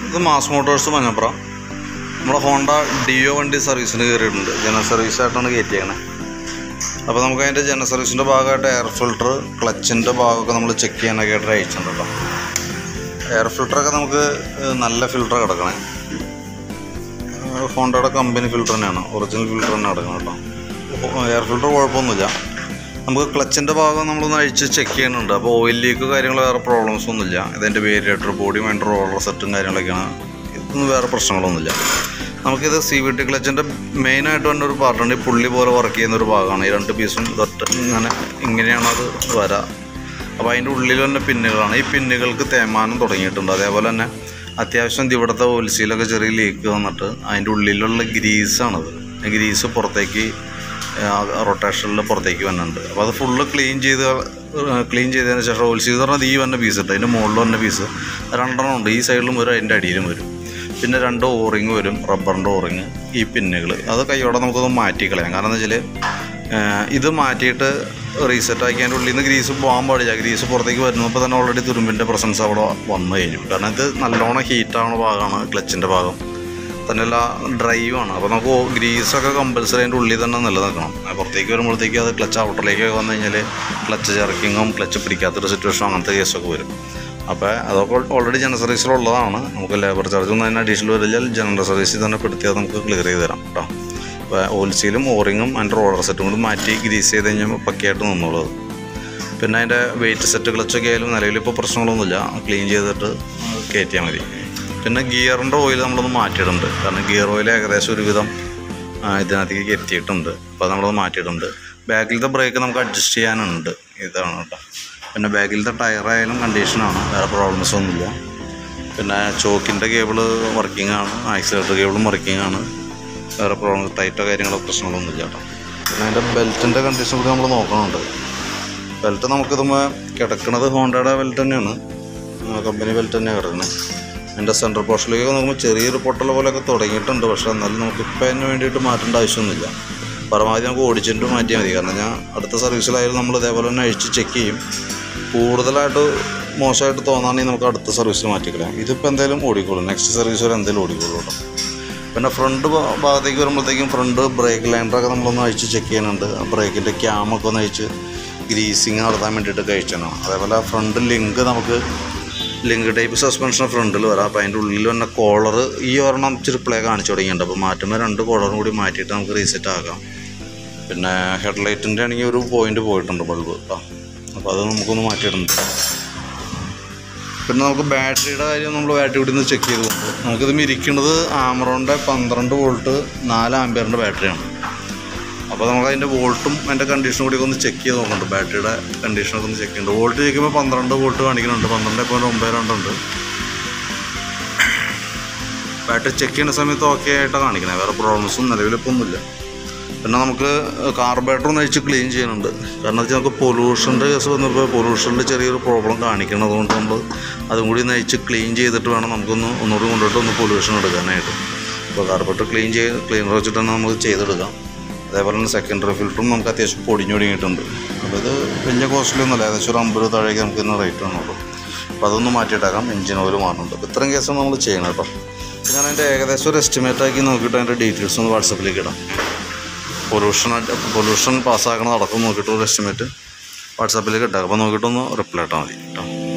ഇത് mass Motors Manjapra നമ്മുടെ Honda deo വണ്ടി സർവീസിന് കയറിയിട്ടുണ്ട് ജനറൽ സർവീസായിട്ടാണ് കയറ്റിയേക്കണേ അപ്പോൾ നമുക്ക് അതിൻ്റെ ജനറൽ സർവീസിൻ്റെ ഭാഗമായിട്ട് എയർ ഫിൽട്ടർ ക്ലച്ചിൻ്റെ ഭാഗമൊക്കെ നമ്മൾ ചെക്ക് ചെയ്യാനൊക്കെ ആയിട്ട് അയച്ചിട്ടുണ്ട് കേട്ടോ എയർ ഫിൽട്ടറൊക്കെ നമുക്ക് ഏഹ്, നല്ല ഫിൽട്ടർ കിടക്കണേ ഏഹ്, ഹോണ്ടയുടെ കമ്പനി ഫിൽട്ടർ തന്നെയാണ് ഒറിജിനൽ ഫിൽട്ടർ തന്നെ കിടക്കണം കേട്ടോ എയർ ഫിൽട്ടർ കുഴപ്പമൊന്നുമില്ല നമുക്ക് ക്ലച്ചിൻ്റെ ഭാഗം നമ്മളൊന്ന് അഴിച്ച് ചെക്ക് ചെയ്യുന്നുണ്ട് അപ്പോൾ ഓയിൽ ലീക്ക് കാര്യങ്ങൾ വേറെ പ്രോബ്ലംസ് ഒന്നുമില്ല ഇതിൻ്റെ വേരിയേറ്റർ ബോഡി മൈൻഡർ റോളർ സെറ്റും കാര്യങ്ങളൊക്കെയാണ് ഇതൊന്നും വേറെ പ്രശ്നങ്ങളൊന്നുമില്ല നമുക്കിത് സി വി ടി ക്ലച്ചിൻ്റെ മെയിനായിട്ട് വന്ന ഒരു പാർട്ടുണ്ട് ഈ പുള്ളി പോലെ വർക്ക് ചെയ്യുന്ന ഒരു ഭാഗമാണ് ഈ രണ്ട് പീസും ഇതൊറ്റ ഇങ്ങനെ ഇങ്ങനെയാണ് അത് വരാ അപ്പോൾ അതിൻ്റെ ഉള്ളിൽ തന്നെ പിന്നുകളാണ് ഈ പിന്നുകൾക്ക് തേമാനം തുടങ്ങിയിട്ടുണ്ട് അതേപോലെ തന്നെ അത്യാവശ്യം ഇത് ഇവിടുത്തെ ഓൽസിയിലൊക്കെ ചെറിയ ലീക്ക് വന്നിട്ട് അതിൻ്റെ ഉള്ളിലുള്ള ഗ്രീസാണത് ഗ്രീസ് പുറത്തേക്ക് റൊട്ടേഷനിൽ പുറത്തേക്ക് വന്നിട്ടുണ്ട് അപ്പോൾ അത് ഫുള്ള് ക്ലീൻ ചെയ്ത് ക്ലീൻ ചെയ്തതിന് ശേഷം ഓൽസി എന്ന് പറഞ്ഞാൽ ഈ വന്ന പീസ് ഉണ്ട് അതിൻ്റെ മുകളിൽ വന്ന പീസ് രണ്ടെണ്ണം ഉണ്ട് ഈ സൈഡിലും വരും അതിൻ്റെ അടിയിലും വരും പിന്നെ രണ്ട് ഓറിങ് വരും റബ്ബറിൻ്റെ ഓറിങ് ഈ പിന്നുകൾ അത് കൈയോടെ നമുക്കൊന്ന് മാറ്റി കളയാം കാരണം എന്താ വെച്ചാൽ ഇത് മാറ്റിയിട്ട് റീസെറ്റ് ആക്കി അതിൻ്റെ ഉള്ളിൽ നിന്ന് ഗ്രീസ് പോകാൻ പാടില്ല ഗ്രീസ് പുറത്തേക്ക് വരുന്നപ്പോൾ തന്നെ ഓൾറെഡി തുരുമ്പിൻ്റെ പ്രസൻസ് അവിടെ വന്നു കഴിഞ്ഞു കാരണം ഇത് നല്ലോണം ഹീറ്റാവുന്ന ഭാഗമാണ് ക്ലച്ചിൻ്റെ ഭാഗം തന്നെയല്ല ഡ്രൈവാണ് അപ്പോൾ നമുക്ക് ഗ്രീസൊക്കെ കമ്പൽസറി അതിൻ്റെ ഉള്ളിൽ തന്നെ നിലനിൽക്കണം ആ പുറത്തേക്ക് വരുമ്പോഴത്തേക്ക് അത് ക്ലച്ച് ഔട്ടറിലേക്കൊക്കെ വന്നു കഴിഞ്ഞാൽ ക്ലച്ച് ചെറക്കിങ്ങും ക്ലച്ച് പിടിക്കാത്തൊരു സിറ്റുവേഷൻ അങ്ങനത്തെ കേസൊക്കെ വരും അപ്പോൾ അതൊക്കെ ഓൾറെഡി ജനറൽ സർവീസിലുള്ളതാണ് നമുക്ക് ലേബർ ചാർജ് ഒന്നും അതിന് അഡീഷണൽ വരില്ല ജനറൽ സർവീസിൽ തന്നെ പെടുത്തിയാൽ നമുക്ക് ക്ലിയർ ചെയ്ത് തരാം കേട്ടോ അപ്പോൾ ഓയിൽസീലും ഓറിങ്ങും അതിൻ്റെ റോളർ സെറ്റും കൂടി മാറ്റി ഗ്രീസ് ചെയ്ത് കഴിഞ്ഞാൽ പക്കയായിട്ട് നിന്നുള്ളത് പിന്നെ അതിൻ്റെ വെയിറ്റ് സെറ്റ് ക്ലച്ചൊക്കെ ആയാലും നിലവിൽ ഇപ്പോൾ പ്രശ്നങ്ങളൊന്നുമില്ല ക്ലീൻ ചെയ്തിട്ട് കയറ്റിയാൽ മതി പിന്നെ ഗിയറിൻ്റെ ഓയിൽ നമ്മളൊന്ന് മാറ്റിയിട്ടുണ്ട് കാരണം ഗിയർ ഓയിൽ ഏകദേശം ഒരുവിധം ആ, ഇതിനകത്തേക്ക് എത്തിയിട്ടുണ്ട് അപ്പോൾ അത് നമ്മളത് മാറ്റിയിട്ടുണ്ട് ബാക്കിലത്തെ ബ്രേക്ക് നമുക്ക് അഡ്ജസ്റ്റ് ചെയ്യാനുണ്ട് ഇതാണ് കേട്ടോ പിന്നെ ബാക്കിലത്തെ ടയറായാലും കണ്ടീഷനാണ് വേറെ പ്രോബ്ലംസ് ഒന്നുമില്ല പിന്നെ ചോക്കിൻ്റെ കേബിള് വർക്കിംഗ് ആണ് ആക്സിലേറ്റർ കേബിളും വർക്കിംഗ് ആണ് വേറെ പ്രോബ്ലം ടൈറ്റോ കാര്യങ്ങളോ പ്രശ്നങ്ങളൊന്നുമില്ല കേട്ടോ പിന്നെ അതിൻ്റെ ബെൽറ്റിൻ്റെ കണ്ടീഷൻ കൂടി നമ്മൾ നോക്കണുണ്ട് ബെൽറ്റ് നമുക്കിതുമ്പോൾ കിടക്കുന്നത് ഹോണ്ടയുടെ ബെൽറ്റ് തന്നെയാണ് കമ്പനി ബെൽറ്റ് തന്നെയാണ് കിടക്കുന്നത് അതിൻ്റെ സെൻട്രൽ പോർഷനിലേക്ക് നോക്കുമ്പോൾ ചെറിയൊരു പൊട്ടൽ പോലെയൊക്കെ തുടങ്ങിയിട്ടുണ്ട് പക്ഷേ എന്നാലും നമുക്ക് ഇപ്പം അതിന് വേണ്ടിയിട്ട് മാറ്റേണ്ട ആവശ്യമൊന്നുമില്ല പരമാവധി നമുക്ക് ഓടിച്ചിട്ട് മാറ്റിയാൽ മതി കാരണം ഞാൻ അടുത്ത സർവീസിലായാലും നമ്മൾ ഇതേപോലെ തന്നെ അഴിച്ച് ചെക്ക് ചെയ്യും കൂടുതലായിട്ട് മോശമായിട്ട് തോന്നുകയാണെങ്കിൽ നമുക്ക് അടുത്ത സർവീസിൽ മാറ്റിക്കളയാം ഇതിപ്പോൾ എന്തായാലും ഓടിക്കോളും നെക്സ്റ്റ് സർവീസ് വരെ എന്തായാലും ഓടിക്കോളൂ കേട്ടോ പിന്നെ ഫ്രണ്ട് ഭാ- ഭാഗത്തേക്ക് വരുമ്പോഴത്തേക്കും ഫ്രണ്ട് ബ്രേക്ക് ലൈൻഡറൊക്കെ നമ്മളൊന്ന് അഴിച്ച് ചെക്ക് ചെയ്യുന്നുണ്ട് ബ്രേക്കിൻ്റെ ക്യാമൊക്കെ ഒന്ന് അഴിച്ച് ഗ്രീസിങ് നടത്താൻ വേണ്ടിയിട്ട് കഴിച്ചാണ് അതേപോലെ ഫ്രണ്ട് ലിങ്ക് നമുക്ക് ലിങ്ക് ടൈപ്പ് സസ്പെൻഷൻ ഫ്രണ്ടിൽ വരാം അപ്പോൾ അതിൻ്റെ ഉള്ളിൽ വന്ന കോളർ ഈ ഒരെണ്ണം ഇച്ചിരി പ്ലേ കാണിച്ചു തുടങ്ങിയിട്ടുണ്ട് അപ്പോൾ മാറ്റുമ്പോൾ രണ്ട് കോളറും കൂടി മാറ്റിയിട്ട് നമുക്ക് റീസെറ്റ് ആക്കാം പിന്നെ ഹെഡ്ലൈറ്റിൻ്റെ ആണെങ്കിൽ ഒരു പോയിന്റ് പോയിട്ടുണ്ട് ബൾബ് കേട്ടോ അപ്പോൾ അത് നമുക്കൊന്ന് മാറ്റിയിടുന്നുണ്ട് പിന്നെ നമുക്ക് ബാറ്ററിയുടെ കാര്യം നമ്മൾ ബാറ്ററി ഇവിടെ നിന്ന് ചെക്ക് ചെയ്ത് നോക്കും നമുക്കിത് ഇരിക്കുന്നത് ആമറോണിൻ്റെ പന്ത്രണ്ട് വോൾട്ട് നാല് ആംബിയറിൻ്റെ ബാറ്ററിയാണ് അപ്പോൾ നമുക്ക് അതിൻ്റെ വോൾട്ടും അതിൻ്റെ കണ്ടീഷനും കൂടി ഒന്ന് ചെക്ക് ചെയ്ത് നോക്കുന്നുണ്ട് ബാറ്ററിയുടെ കണ്ടീഷനൊക്കെ ഒന്ന് ചെക്ക് ചെയ്യുന്നുണ്ട് വോൾട്ട് ചോദിക്കുമ്പോൾ പന്ത്രണ്ട് വോൾട്ട് കാണിക്കുന്നുണ്ട് പന്ത്രണ്ട് പോയിൻറ്റ് ഒമ്പത് രണ്ടുണ്ട് ബാറ്ററി ചെക്ക് ചെയ്യുന്ന സമയത്ത് ഓക്കെ ആയിട്ടാണ് കാണിക്കുന്നത് വേറെ പ്രോബ്ലംസും നിലവിലിപ്പോൾ ഒന്നുമില്ല പിന്നെ നമുക്ക് കാർബറേറ്റർ ഒന്ന് അഴിച്ച് ക്ലീൻ ചെയ്യുന്നുണ്ട് കാരണം വെച്ചാൽ നമുക്ക് പൊല്യൂഷൻ്റെ കേസ് വന്നപ്പോൾ പൊല്യൂഷൻ്റെ ചെറിയൊരു പ്രോബ്ലം കാണിക്കണം അതുകൊണ്ട് നമ്മൾ അതും കൂടി ഒന്ന് അഴിച്ച് ക്ലീൻ ചെയ്തിട്ട് വേണം നമുക്കൊന്ന് ഒന്നുകൂടി കൊണ്ടിട്ട് ഒന്ന് പൊല്യൂഷൻ എടുക്കാനായിട്ട് അപ്പോൾ കാർബറേറ്റർ ക്ലീൻ ചെയ്ത് ക്ലീനർ വെച്ചിട്ട് തന്നെ നമുക്ക് ചെയ്തെടുക്കാം അതേപോലെ തന്നെ സെക്കൻഡറി ഫിൽറ്ററും നമുക്ക് അത്യാവശ്യം പൊടിഞ്ഞൊടുങ്ങിയിട്ടുണ്ട് അപ്പോൾ ഇത് വലിയ കോസ്റ്റ്ലി ഒന്നുമല്ല ഏകദേശം ഒരു അമ്പത് താഴേക്ക് നമുക്ക് ഇന്ന് റേറ്റ് ആണുള്ളൂ അപ്പോൾ അതൊന്ന് മാറ്റിയിട്ടേക്കാം എഞ്ചിൻ ഓയിൽ മാറുന്നുണ്ട് അപ്പോൾ ഇത്രയും കേസാണ് നമ്മൾ ചെയ്യണം കേട്ടോ അപ്പോൾ ഞാൻ അതിൻ്റെ ഏകദേശം ഒരു എസ്റ്റിമേറ്റ് ആക്കി നോക്കിയിട്ട് അതിൻ്റെ ഡീറ്റെയിൽസ് ഒന്ന് വാട്സപ്പിലേക്ക് ഇടാം പൊല്യൂഷൻ പൊല്യൂഷൻ പാസ്സാക്കണ അടക്കം നോക്കിയിട്ട് ഒരു എസ്റ്റിമേറ്റ് വാട്സാപ്പിലേക്ക് ഇട്ടാൽ അപ്പോൾ നോക്കിയിട്ടൊന്ന് റിപ്ലൈ ഇട്ടാൽ മതി കേട്ടോ